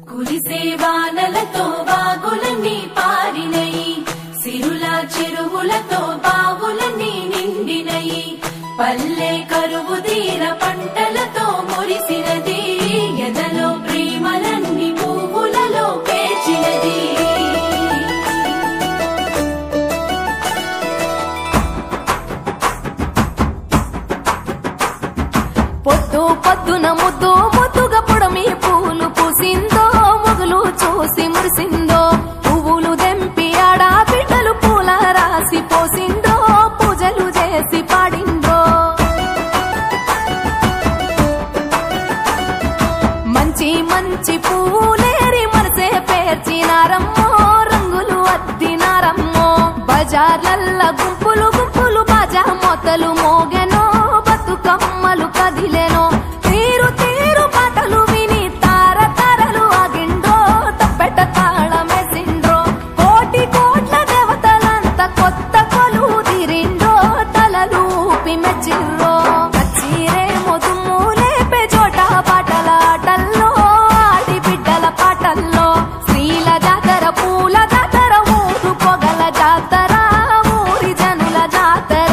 కురిసే వానలతో బాగులన్నీ పారినయి సిరుల చెరువులతో బావులన్నీ నిండినయి పల్లె కరువు తీర పంటలతో మురిసినది ఎదలో ప్రేమలన్నీ పువ్వులలో పేర్చినది పొద్దు పొద్దున ముద్దు ముద్దుగా పొడమి పూలు పూసిందో మొగులు చూసి మురిసిందో పువ్వులు దెంపి ఆడా బిడ్డలు పూల రాసి పోసిందో పూజలు చేసి పాడిందో మంచి మంచి పువ్వులేరి మనసే పేర్చినారమ్మో రంగులు అద్దినారమ్మో బజార్లల్ల గుంపులు గుంపులు బాజా మొత్తలు మోగెనో బతుకమ్మలు కదిలెనో తీరు తీరు పాటలు విని తార తారలు ఆగిండ్రో తప్పెట తాళమేసిండ్రో కోటి కోట్ల దేవతలంత కొత్త కొలు తిరిండ్రో తలలు ఊపి మెచ్చిర్రో కచ్చిరే ముదుము లేపే చోట పాటల ఆటల్లో ఆడి బిడ్డల పాటల్లో స్త్రీల జాతర పూల జాతర ఊరు పొగల జాతర ఊరి జనుల జాతర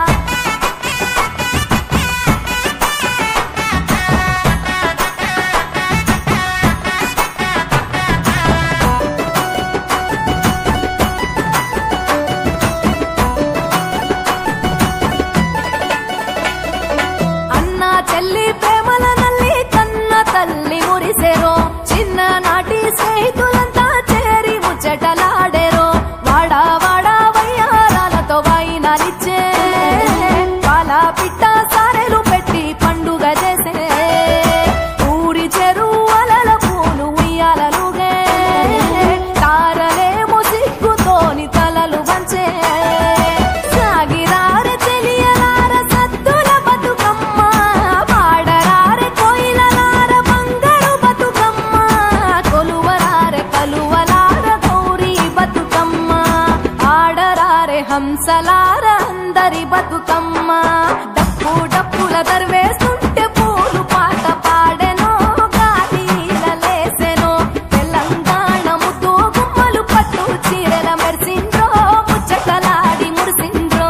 అన్న చెల్లి ప్రేమల నల్లి కన్న తల్లి మురిసెరో చిన్న నాటి స్నేహితులంతా చేరి ముచ్చటలాడెరో వాడా వాడా వయ్యారాలతో వాయినాలిచ్చే పాల పిట్ట సారెలు పెట్టి పండుగ చేసే ఊరి చెరువు అలల పూలు ఉయ్యాలలుగే తారలేమో సిగ్గుతోని తలలు వంచే సాగిరార తెలియలార సద్దుల బతుకమ్మ పాడరారె కోయిలలార బంగారు బతుకమ్మ కొలువరారె కలువలార గౌరీ బతుకమ్మ ఆడరారె హంసలార అందరి బతుకమ్మ డప్పు డప్పుల దర్వేస్తుంటే పూలు పాట పాడెనో గాలిలలేసెనో తెలంగాణ ముద్దు గుమ్మలు పట్టు చీరల మెరిసిండ్రో ముచ్చటలాడి మురిసిండ్రో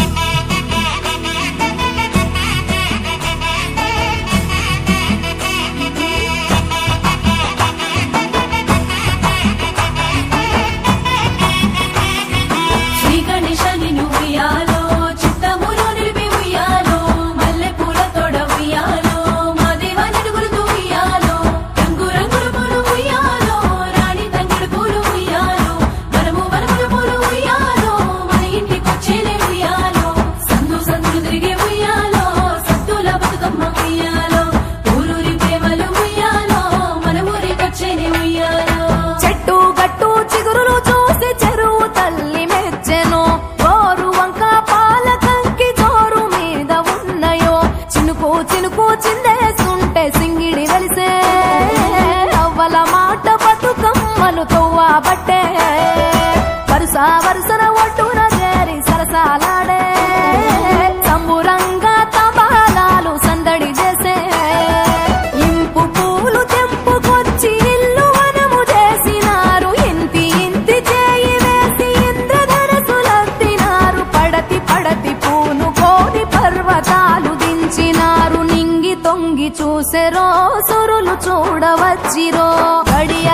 శ్రీ గణేశని ఉయ్యాలో చిత్తములు నిలిపి ఉయ్యాలో మల్లె పూల తోడ ఉయ్యాలో మా దేవ నిడుగులతో ఉయ్యాలో రంగు రంగుల పూలు ఉయ్యాలో రాణి తంగిడి పూలు ఉయ్యాలో వనము వనముల పూలు ఉయ్యాలో మన ఇంటికొచ్చేనే ఉయ్యాలో సందు సందులు తిరిగే ఉయ్యాలో సత్తుల బతుకమ్మ ఉయ్యాలో ఊరూరి ప్రేమలు ఉయ్యాలో మన ఊరికొచ్చేనే ఉయ్యాలో చెట్టు గట్టు చిగురులు చూసి చెరువు తల్లి మెచ్చెను గోరు వంక పాల కంకి జోరు మీద ఉన్నయో చినుకు చినుకు చిందేస్తుంటే సింగిడి వెలిసే అవ్వల మాట బతుకమ్మలు తవ్వబట్టే వరుస వరుసన ఒడ్డున చేరి సరసాలాడే సంబురంగా తబాలాలు సందడి చేసే ఇంపు పూలు తెంపుకొచ్చి ఇల్లు వనము చేసినారు ఇంతి ఇంతి చేయి వేసి ఇంద్రధనసులత్తినారు పడతి పడతి పూను కోరి పర్వతాలు దించినారు నింగి తొంగి చూసెరో సురులు చూడవచ్చిరో గడియ